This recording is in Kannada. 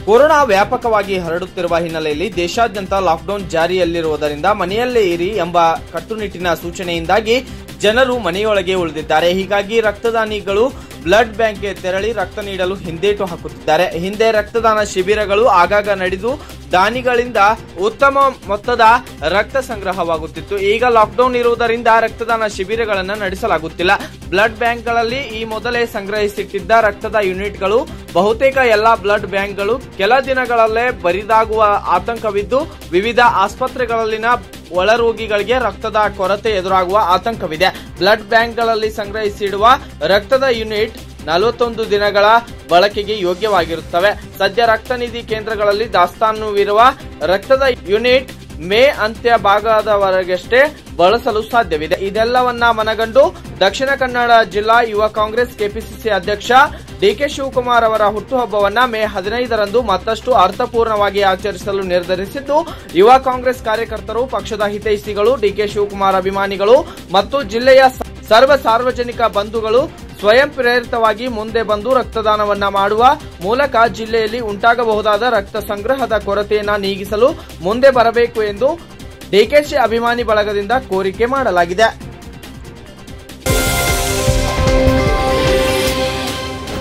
ಕೊರೋನಾ ವ್ಯಾಪಕವಾಗಿ ಹರಡುತ್ತಿರುವ ಹಿನ್ನೆಲೆಯಲ್ಲಿ ದೇಶಾದ್ಯಂತ ಲಾಕ್ಡೌನ್ ಜಾರಿಯಲ್ಲಿರುವುದರಿಂದ ಮನೆಯಲ್ಲೇ ಇರಿ ಎಂಬ ಕಟ್ಟುನಿಟ್ಟಿನ ಸೂಚನೆಯಿಂದಾಗಿ ಜನರು ಮನೆಯೊಳಗೆ ಉಳಿದಿದ್ದಾರೆ ಹೀಗಾಗಿ ರಕ್ತದಾನಿಗಳು ಬ್ಲಡ್ ಬ್ಯಾಂಕ್ಗೆ ತೆರಳಿ ರಕ್ತ ನೀಡಲು ಹಿಂದೇಟು ಹಾಕುತ್ತಿದ್ದಾರೆ ಹಿಂದೆ ರಕ್ತದಾನ ಶಿಬಿರಗಳು ಆಗಾಗ ನಡೆದು ದಾನಿಗಳಿಂದ ಉತ್ತಮ ಮೊತ್ತದ ರಕ್ತ ಸಂಗ್ರಹವಾಗುತ್ತಿತ್ತು ಈಗ ಲಾಕ್ಡೌನ್ ಇರುವುದರಿಂದ ರಕ್ತದಾನ ಶಿಬಿರಗಳನ್ನು ನಡೆಸಲಾಗುತ್ತಿಲ್ಲ ಬ್ಲಡ್ ಬ್ಯಾಂಕ್ಗಳಲ್ಲಿ ಈ ಮೊದಲೇ ಸಂಗ್ರಹಿಸಿಟ್ಟಿದ್ದ ರಕ್ತದ ಯೂನಿಟ್ಗಳು ಬಹುತೇಕ ಎಲ್ಲಾ ಬ್ಲಡ್ ಬ್ಯಾಂಕ್ಗಳು ಕೆಲ ದಿನಗಳಲ್ಲೇ ಬರಿದಾಗುವ ಆತಂಕವಿದ್ದು ವಿವಿಧ ಆಸ್ಪತ್ರೆಗಳಲ್ಲಿನ ಒಳರೋಗಿಗಳಿಗೆ ರಕ್ತದ ಕೊರತೆ ಎದುರಾಗುವ ಆತಂಕವಿದೆ ಬ್ಲಡ್ ಬ್ಯಾಂಕ್ಗಳಲ್ಲಿ ಸಂಗ್ರಹಿಸಿಡುವ ರಕ್ತದ ಯೂನಿಟ್ ನಲವತ್ತೊಂದು ದಿನಗಳ ಬಳಕೆಗೆ ಯೋಗ್ಯವಾಗಿರುತ್ತವೆ ಸದ್ಯ ರಕ್ತ ನಿಧಿ ಕೇಂದ್ರಗಳಲ್ಲಿ ದಾಸ್ತಾನುವಿರುವ ರಕ್ತದ ಯೂನಿಟ್ ಮೇ ಅಂತ್ಯ ಭಾಗದವರೆಗಷ್ಟೇ ಬಳಸಲು ಸಾಧ್ಯವಿದೆ ಇದೆಲ್ಲವನ್ನ ಮನಗಂಡು ದಕ್ಷಿಣ ಕನ್ನಡ ಜಿಲ್ಲಾ ಯುವ ಕಾಂಗ್ರೆಸ್ ಕೆಪಿಸಿಸಿ ಅಧ್ಯಕ್ಷ ಡಿಕೆ ಶಿವಕುಮಾರ್ ಅವರ ಹುಟ್ಟುಹಬ್ಬವನ್ನ ಮೇ ಹದಿನೈದರಂದು ಮತ್ತಷ್ಟು ಅರ್ಥಪೂರ್ಣವಾಗಿ ಆಚರಿಸಲು ನಿರ್ಧರಿಸಿದ್ದು ಯುವ ಕಾಂಗ್ರೆಸ್ ಕಾರ್ಯಕರ್ತರು ಪಕ್ಷದ ಹಿತೈಷಿಗಳು ಡಿಕೆ ಶಿವಕುಮಾರ್ ಅಭಿಮಾನಿಗಳು ಮತ್ತು ಜಿಲ್ಲೆಯ ಸ- ಸರ್ವ ಸಾರ್ವಜನಿಕ ಬಂಧುಗಳು ಸ್ವಯಂ ಪ್ರೇರಿತವಾಗಿ ಮುಂದೆ ಬಂದು ರಕ್ತದಾನವನ್ನ ಮಾಡುವ ಮೂಲಕ ಜಿಲ್ಲೆಯಲ್ಲಿ ಉಂಟಾಗಬಹುದಾದ ರಕ್ತ ಸಂಗ್ರಹದ ಕೊರತೆಯನ್ನ ನೀಗಿಸಲು ಮುಂದೆ ಬರಬೇಕು ಎಂದು ಡಿಕೆಶಿ ಅಭಿಮಾನಿ ಬಳಗದಿಂದ ಕೋರಿಕೆ ಮಾಡಲಾಗಿದೆ